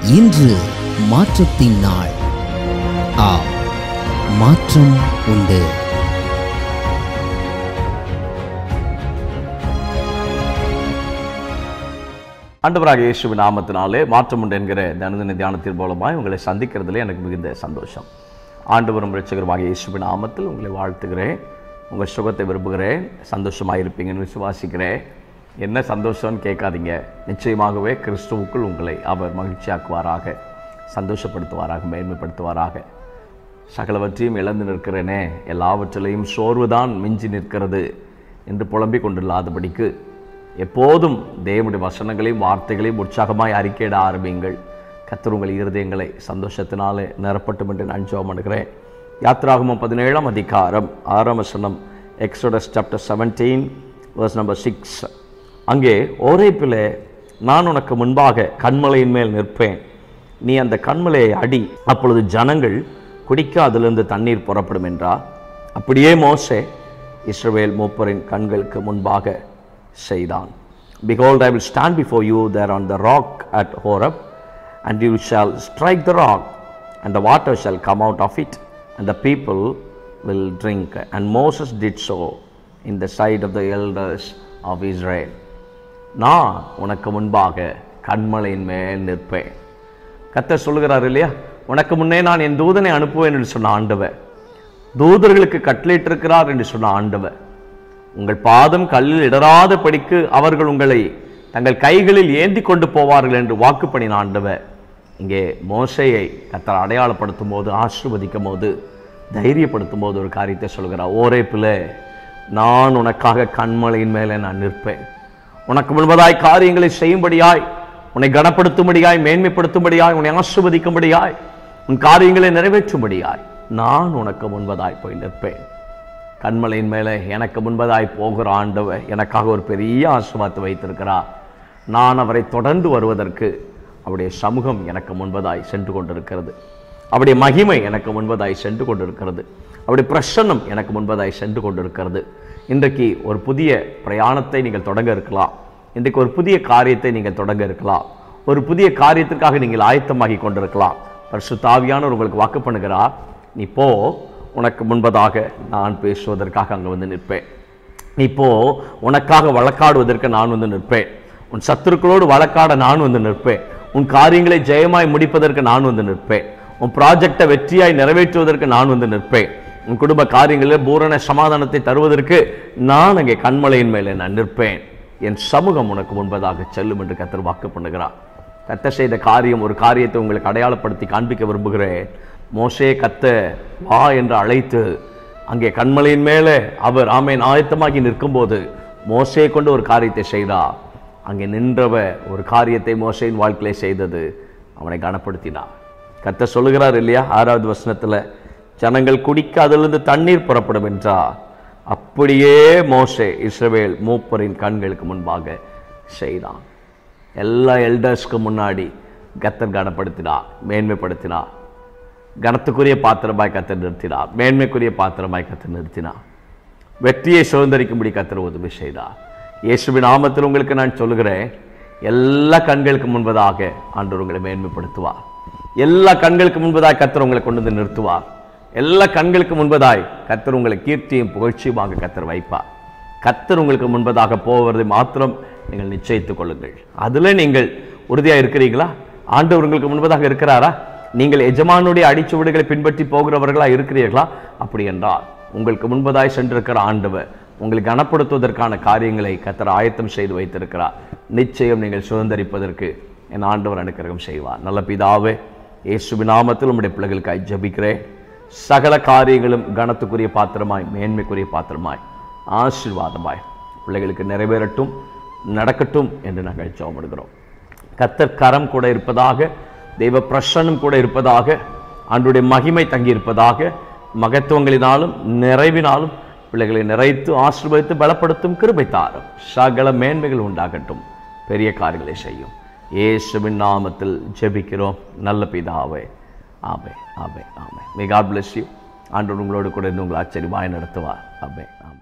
இன்று மாற்றத்தின் நாள் ஆம் மாற்றம் உண்டு ஆண்டவராக இயேசுவின் நாமத்தினாலே மாற்றம் உண்டு என்கிற தனதின தியானத்தின் மூலமாய் உங்களை சந்திக்கிறதுல எனக்கு மிகுந்த சந்தோஷம் ஆண்டவரும் ரட்சகருமாக இயேசுவின் நாமத்தில் உங்களை வாழ்த்துகிறேன் உங்கள் சுகத்தை விரும்புகிறேன் சந்தோஷமாக இருப்பீங்கன்னு விசுவாசிக்கிறேன் என்ன சந்தோஷம்னு கேட்காதீங்க நிச்சயமாகவே கிறிஸ்துவுக்குள் உங்களை அவர் மகிழ்ச்சியாக்குவாராக சந்தோஷப்படுத்துவாராக மேன்மைப்படுத்துவாராக சகலவற்றையும் இழந்து நிற்கிறேனே எல்லாவற்றிலையும் சோர்வுதான் மிஞ்சி நிற்கிறது என்று புலம்பிக் கொண்டில்லாதபடிக்கு எப்போதும் தேவனுடைய வசனங்களையும் வார்த்தைகளையும் உற்சாகமாய் அறிக்கையிட ஆரம்பியுங்கள் கர்த்தர் உங்கள் இருதயங்களை சந்தோஷத்தினாலே நிரப்பட்டும் என்று நான் ஜெபம் பண்ணுகிறேன் யாத்ராகமம் பதினேழாம் அதிகாரம் ஆறாம் வசனம் Exodus chapter seventeen verse number six அங்கே ஓரேப்பிலே நான் உனக்கு முன்பாக கண்மலையின் மேல் நிற்பேன் நீ அந்த கண்மலையை அடி அப்பொழுது ஜனங்கள் குடிக்க அதிலிருந்து தண்ணீர் புறப்படும் என்றார் அப்படியே மோசே இஸ்ரவேல் மூப்பரின் கண்களுக்கு முன்பாக செய்தான் Behold, I will stand before you there on the rock at Horeb, and you shall strike the rock, and the water shall come out of it, and the people will drink. And Moses did so in the sight of the elders of Israel. நான் உனக்கு முன்பாக கண்மலையின் மேல் நிற்பேன் கர்த்தர் சொல்லுகிறார் இல்லையா உனக்கு முன்னே நான் என் தூதனை அனுப்புவேன் என்று சொன்ன ஆண்டவர் தூதர்களுக்கு கட்டளையிட்டிருக்கிறார் என்று சொன்ன ஆண்டவர் உங்கள் பாதம் கல்லில் இடராத படிக்கு அவர்கள் உங்களை தங்கள் கைகளில் ஏந்தி கொண்டு போவார்கள் என்று வாக்கு பண்ணின ஆண்டவர் இங்கே மோசையை கத்தர் அடையாளப்படுத்தும் போது ஆசிர்வதிக்கும் போது தைரியப்படுத்தும் போது ஒரு காரியத்தை சொல்கிறார் ஓரே பிள்ளை நான் உனக்காக கண்மலையின் மேலே நான் நிற்பேன் உனக்கு முன்பதாய் காரியங்களை செய்யும்படியாய் உன்னை கனப்படுத்தும்படியாய் மேன்மைப்படுத்தும்படியாய் உன்னை ஆசிர்வதிக்கும்படியாய் உன் காரியங்களை நிறைவேற்றும்படியாய் நான் உனக்கு முன்பதாய் போய் நிற்பேன் கண்மலையின் மேலே எனக்கு முன்பதாய் போகிற ஆண்டவர் எனக்காக ஒரு பெரிய ஆசிர்வாதத்தை வைத்திருக்கிறார் நான் அவரை தொடர்ந்து வருவதற்கு அவருடைய சமூகம் எனக்கு முன்பதாய் சென்று கொண்டிருக்கிறது அவருடைய மகிமை எனக்கு முன்பதாய் சென்று கொண்டிருக்கிறது அவருடைய பிரசன்னம் எனக்கு முன்பதாய் சென்று கொண்டிருக்கிறது இன்றைக்கு ஒரு புதிய பிரயாணத்தை நீங்கள் தொடங்க இருக்கலாம் இன்றைக்கு ஒரு புதிய காரியத்தை நீங்கள் தொடங்க இருக்கலாம் ஒரு புதிய காரியத்திற்காக நீங்கள் ஆயத்தமாகி கொண்டிருக்கலாம் பரிசுத்தாவியானவர் உங்களுக்கு வாக்கு பண்ணுகிறார் நீ போ உனக்கு முன்பதாக நான் பேசுவதற்காக அங்கே வந்து நிற்பேன் நீ போ உனக்காக வழக்காடுவதற்கு நான் வந்து நிற்பேன் உன் சத்துருக்களோடு வழக்காட நான் வந்து நிற்பேன் உன் காரியங்களை ஜெயமாய் முடிப்பதற்கு நான் வந்து நிற்பேன் உன் ப்ராஜெக்டை வெற்றியாய் நிறைவேற்றுவதற்கு நான் வந்து நிற்பேன் உன் குடும்ப காரியங்களில் பூரண சமாதானத்தை தருவதற்கு நான் அங்கே கண்மலையின் மேலே நான் நிற்பேன் என் சமூகம் உனக்கு முன்பதாக செல்லும் என்று கத்தர் வாக்கு பண்ணுகிறார் கத்த செய்த காரியம் ஒரு காரியத்தை உங்களுக்கு அடையாளப்படுத்தி காண்பிக்க விரும்புகிறேன் மோசே கத்த வா என்று அழைத்து அங்கே கண்மலையின் மேலே அவர் ஆமேன் ஆயத்தமாகி நிற்கும்போது மோசே கொண்டு ஒரு காரியத்தை செய்தார் அங்கே நின்றவ ஒரு காரியத்தை மோசையின் வாழ்க்கையிலே செய்தது அவனை கனப்படுத்தினார் கத்த சொல்லுகிறார் இல்லையா ஆறாவது வசனத்தில் ஜனங்கள் குடிக்க அதிலிருந்து தண்ணீர் புறப்படும் என்றார் அப்படியே மோசே இஸ்ரவேல் மூப்பரின் கண்களுக்கு முன்பாக செய்தான் எல்லா எல்டர்ஸ்க்கு முன்னாடி கத்தர் கனப்படுத்தினார் மேன்மைப்படுத்தினார் கனத்துக்குரிய பாத்திரமாய் கத்தர் நிறுத்தினார் மேன்மைக்குரிய பாத்திரமாய் கத்தர் நிறுத்தினார் வெற்றியை சுதந்திரிக்கும்படி கத்தர் உதவி செய்தார் இயேசுவின் நாமத்தில் உங்களுக்கு நான் சொல்லுகிறேன் எல்லா கண்களுக்கு முன்பதாக ஆண்டவர் உங்களை மேன்மைப்படுத்துவார் எல்லா கண்களுக்கு முன்பதாக கத்தர் உங்களை கொண்டு வந்து நிறுத்துவார் எல்லா கண்களுக்கு முன்பதாய் கத்தர் உங்களை கீர்த்தியும் புகழ்ச்சியுமாக கத்தர் வைப்பார் கத்தர் உங்களுக்கு முன்பதாக போவதை மாத்திரம் நீங்கள் நிச்சயித்துக் கொள்ளுங்கள் அதில் நீங்கள் உறுதியாக இருக்கிறீங்களா ஆண்டவர் உங்களுக்கு முன்பதாக இருக்கிறாரா நீங்கள் எஜமானுடைய அடிச்சுவடுகளை பின்பற்றி போகிறவர்களா இருக்கிறீர்களா அப்படி என்றால் உங்களுக்கு முன்பதாய் சென்றிருக்கிற ஆண்டவர் உங்களை கனப்படுத்துவதற்கான காரியங்களை கத்தர் ஆயத்தம் செய்து வைத்திருக்கிறார் நிச்சயம் நீங்கள் சுதந்திரிப்பதற்கு என் ஆண்டவர் அனுக்கிரகம் செய்வார் நல்ல பிதாவே இயேசுவின் நாமத்தில் உம்முடைய பிள்ளைகளுக்காய் ஜபிக்கிறேன் சகல காரியங்களும் கனத்துக்குரிய பாத்திரமாய் மேன்மைக்குரிய பாத்திரமாய் ஆசீர்வாதமாய் பிள்ளைகளுக்கு நிறைவேறட்டும் நடக்கட்டும் என்று நாங்கள் ஜெபமிடுகிறோம் கத்தர் கரம் கூட இருப்பதாக தெய்வ பிரசன்னம் கூட இருப்பதாக ஆண்டுடைய மகிமை தங்கி இருப்பதாக மகத்துவங்களினாலும் நிறைவினாலும் பிள்ளைகளை நிறைத்து ஆசீர்வதித்து பலப்படுத்தும் கிருபை தாரும் சகல மேன்மைகள் உண்டாகட்டும் பெரிய காரியங்களை செய்யும் இயேசுவின் நாமத்தில் ஜெபிக்கிறோம் நல்ல பிதாவே ஆமே ஆமே ஆமே மே காட் பிளஸ் யூ ஆண்டவர் உங்களோடு கூட இருந்து உங்களை ஆச்சரியமாய் நடத்துவார் ஆமே ஆமே